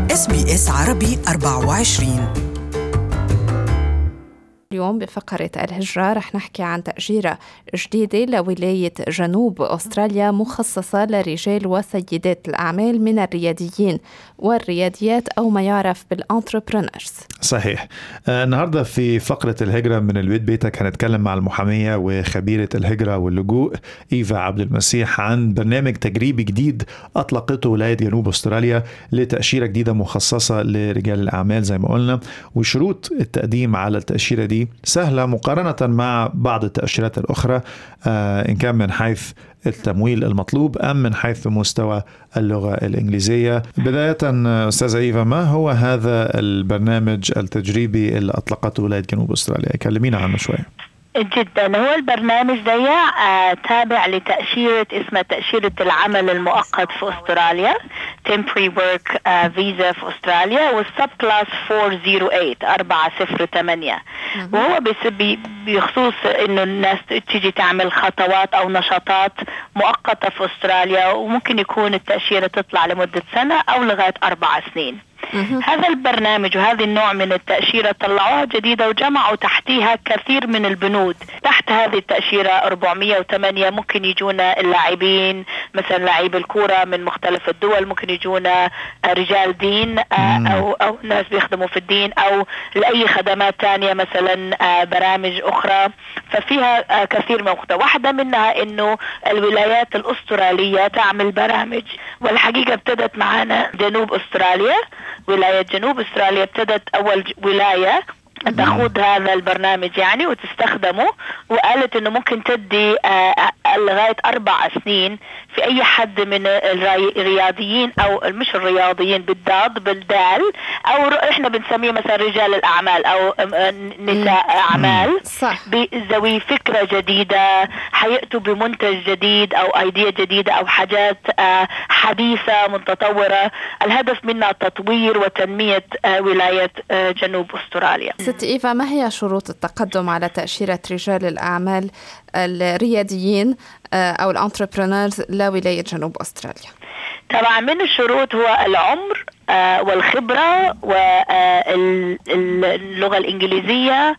اس بي اس عربي 24 اليوم بفقرة الهجرة رح نحكي عن تأجيرة جديدة لولاية جنوب أستراليا مخصصة لرجال وسيدات الأعمال من الرياديين والرياديات أو ما يعرف بالانتربرونرز صحيح آه النهاردة في فقرة الهجرة من البيت بيتك هنتكلم مع المحامية وخبيرة الهجرة واللجوء إيفا عبد المسيح عن برنامج تجريبي جديد أطلقته ولاية جنوب أستراليا لتأشيرة جديدة مخصصة لرجال الأعمال زي ما قلنا وشروط التقديم على التأشيرة دي سهلة مقارنة مع بعض التأشيرات الأخرى آه، إن كان من حيث التمويل المطلوب أم من حيث مستوى اللغة الإنجليزية بداية أستاذة إيفا ما هو هذا البرنامج التجريبي اللي أطلقته ولاية جنوب أستراليا كلمينا عنه شوية جدا هو البرنامج ده آه تابع لتأشيرة اسمها تأشيرة العمل المؤقت في أستراليا temporary work آه visa في أستراليا والسب كلاس 408 408 وهو بخصوص إنه الناس تيجي تعمل خطوات أو نشاطات مؤقتة في أستراليا وممكن يكون التأشيرة تطلع لمدة سنة أو لغاية أربع سنين هذا البرنامج وهذا النوع من التأشيرة طلعوها جديدة وجمعوا تحتها كثير من البنود تحت هذه التأشيرة 408 ممكن يجونا اللاعبين مثلا لاعب الكورة من مختلف الدول ممكن يجونا رجال دين آه، أو, أو ناس بيخدموا في الدين أو لأي خدمات تانية مثلا آه، برامج أخرى ففيها آه، كثير من واحدة منها أنه الولايات الأسترالية تعمل برامج والحقيقة ابتدت معنا جنوب أستراليا ولاية جنوب استراليا ابتدت اول ولاية تخوض هذا البرنامج يعني وتستخدمه وقالت انه ممكن تدي آه، آه، لغايه اربع سنين في اي حد من الرياضيين او مش الرياضيين بالضاد بالدال او احنا بنسميه مثلا رجال الاعمال او نساء اعمال صح بذوي فكره جديده حياتوا بمنتج جديد او ايديا جديده او حاجات آه، حديثه متطوره الهدف منها تطوير وتنميه ولايه جنوب استراليا ست إيفا ما هي شروط التقدم على تأشيرة رجال الأعمال الرياديين آه، أو الانتربرونرز لولاية جنوب أستراليا؟ طبعا من الشروط هو العمر آه، والخبرة واللغة آه، الإنجليزية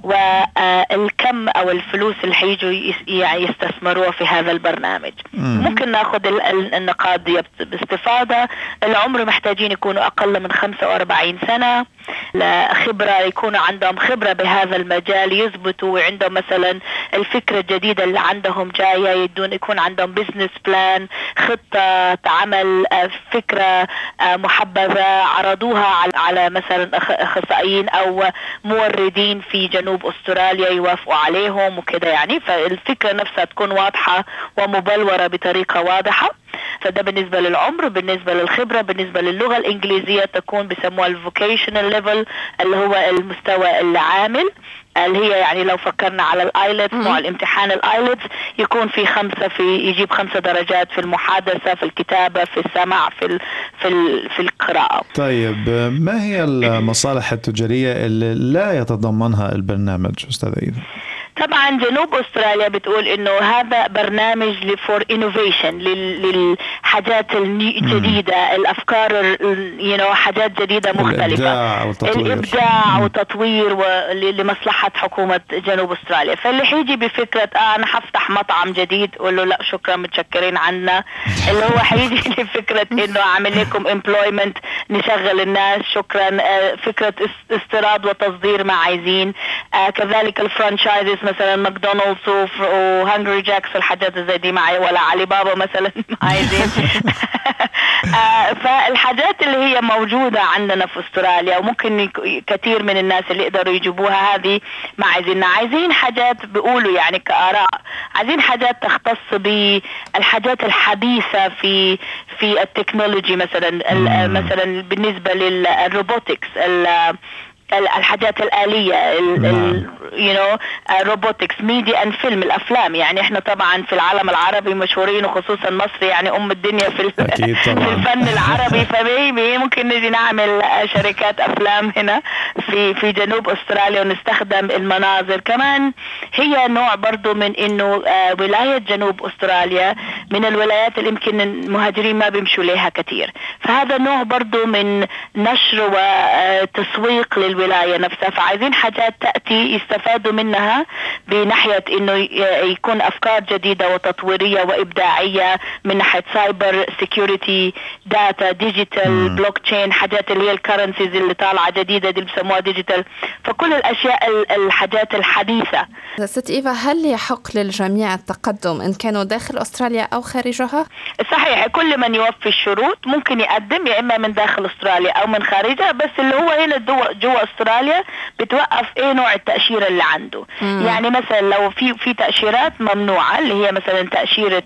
والكم أو الفلوس اللي حيجوا يعني يستثمروها في هذا البرنامج ممكن ناخذ النقاط دي باستفاضة العمر محتاجين يكونوا أقل من 45 سنة خبرة يكونوا عندهم خبرة بهذا المجال يثبتوا وعندهم مثلا الفكرة الجديدة اللي عندهم جاية يدون يكون عندهم بزنس بلان خطة عمل آه، فكرة محببة عرضوها على مثلا اخصائيين او موردين في جنوب استراليا يوافقوا عليهم وكده يعني فالفكره نفسها تكون واضحه ومبلوره بطريقه واضحه فده بالنسبه للعمر بالنسبه للخبره بالنسبه للغه الانجليزيه تكون بيسموها الفوكيشنال ليفل اللي هو المستوى العامل اللي هي يعني لو فكرنا على الايلتس نوع الامتحان الايلتس يكون في خمسه في يجيب خمسه درجات في المحادثه في الكتابه في السمع في ال في ال في القراءه. طيب ما هي المصالح التجاريه اللي لا يتضمنها البرنامج استاذ ايضا؟ طبعا جنوب استراليا بتقول انه هذا برنامج فور انوفيشن للحاجات الجديده الافكار يو نو حاجات جديده مختلفه الابداع والتطوير الابداع وتطوير لمصلحه حكومه جنوب استراليا فاللي حيجي بفكره اه انا حفتح مطعم جديد قول له لا شكرا متشكرين عنا اللي هو حيجي لفكره انه اعمل لكم امبلويمنت نشغل الناس شكرا آه فكره استيراد وتصدير ما عايزين آه كذلك الفرانشايزز مثلا ماكدونالدز وهنجري جاكس والحاجات زي دي معي ولا علي بابا مثلا عايزين آه، فالحاجات اللي هي موجوده عندنا في استراليا وممكن كثير من الناس اللي يقدروا يجيبوها هذه ما عايزينها عايزين حاجات بيقولوا يعني كاراء عايزين حاجات تختص بالحاجات الحديثه في في التكنولوجي مثلا مثلا بالنسبه للروبوتكس الحاجات الآلية يو نو روبوتكس ميديا اند فيلم الافلام يعني احنا طبعا في العالم العربي مشهورين وخصوصا مصر يعني ام الدنيا في أكيد طبعا. في الفن العربي فبيبي ممكن نجي نعمل شركات افلام هنا في في جنوب استراليا ونستخدم المناظر كمان هي نوع برضو من انه آه، ولايه جنوب استراليا من الولايات اللي يمكن المهاجرين ما بيمشوا لها كثير فهذا نوع برضو من نشر وتسويق للولايه نفسها فعايزين حاجات تاتي يستفادوا منها بناحيه انه يكون افكار جديده وتطويريه وابداعيه من ناحيه سايبر سيكيورتي داتا ديجيتال بلوك تشين حاجات اللي هي الكرنسيز اللي طالعه جديده دي اللي بسموها ديجيتال فكل الاشياء الحاجات الحديثه ست ايفا هل يحق للجميع التقدم ان كانوا داخل استراليا او خارجها؟ صحيح كل من يوفي الشروط ممكن يقدم يا اما من داخل استراليا او من خارجها بس اللي هو هنا جوا استراليا بتوقف ايه نوع التاشيره اللي عنده مم. يعني مثلا لو في في تاشيرات ممنوعه اللي هي مثلا تاشيره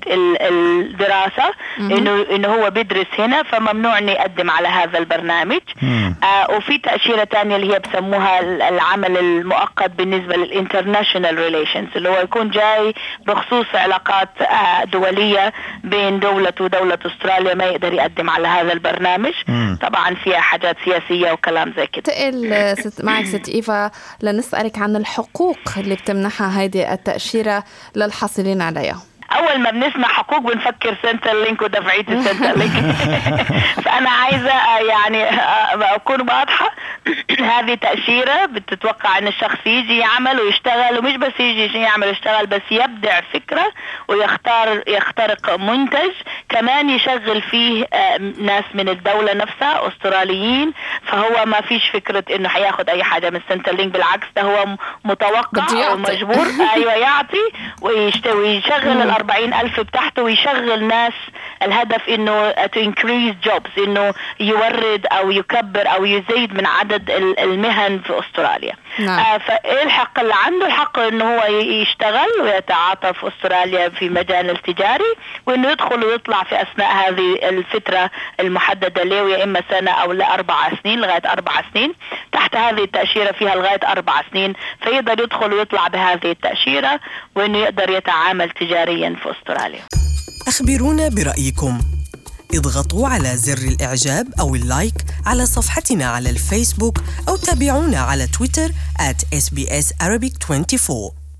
الدراسه انه انه هو بيدرس هنا فممنوع انه يقدم على هذا البرنامج آه وفي تاشيره ثانيه اللي هي بسموها العمل المؤقت بالنسبه للانترناشونال ريليشنز اللي هو يكون جاي بخصوص علاقات آه دوليه بين دولته ودوله استراليا ما يقدر يقدم على هذا البرنامج مم. طبعا فيها حاجات سياسيه وكلام زي كده تقل ست معك ست ايفا لنسالك عن الحقوق اللي بتمنحها هذه التاشيره للحاصلين عليها اول ما بنسمع حقوق بنفكر سنتر لينك ودفعيه السنتر لينك فانا عايزه يعني اكون واضحه هذه تاشيره بتتوقع ان الشخص يجي يعمل ويشتغل ومش بس يجي يعمل يشتغل بس يبدع فكره ويختار يخترق منتج كمان يشغل فيه ناس من الدوله نفسها استراليين فهو ما فيش فكره انه حياخد اي حاجه من سنتر لينك بالعكس ده هو متوقع ومجبور ايوه يعطي ويشغل أربعين ألف بتاعته ويشغل ناس الهدف انه to increase jobs انه يورد او يكبر او يزيد من عدد المهن في استراليا نعم. آه فايه الحق اللي عنده الحق انه هو يشتغل ويتعاطى في استراليا في مجال التجاري وانه يدخل ويطلع في اثناء هذه الفتره المحدده له يا اما سنه او لاربع سنين لغايه اربع سنين تحت هذه التاشيره فيها لغايه اربع سنين فيقدر يدخل ويطلع بهذه التاشيره وانه يقدر يتعامل تجاريا في استراليا اخبرونا برايكم اضغطوا على زر الاعجاب او اللايك على صفحتنا على الفيسبوك او تابعونا على تويتر at sbs arabic 24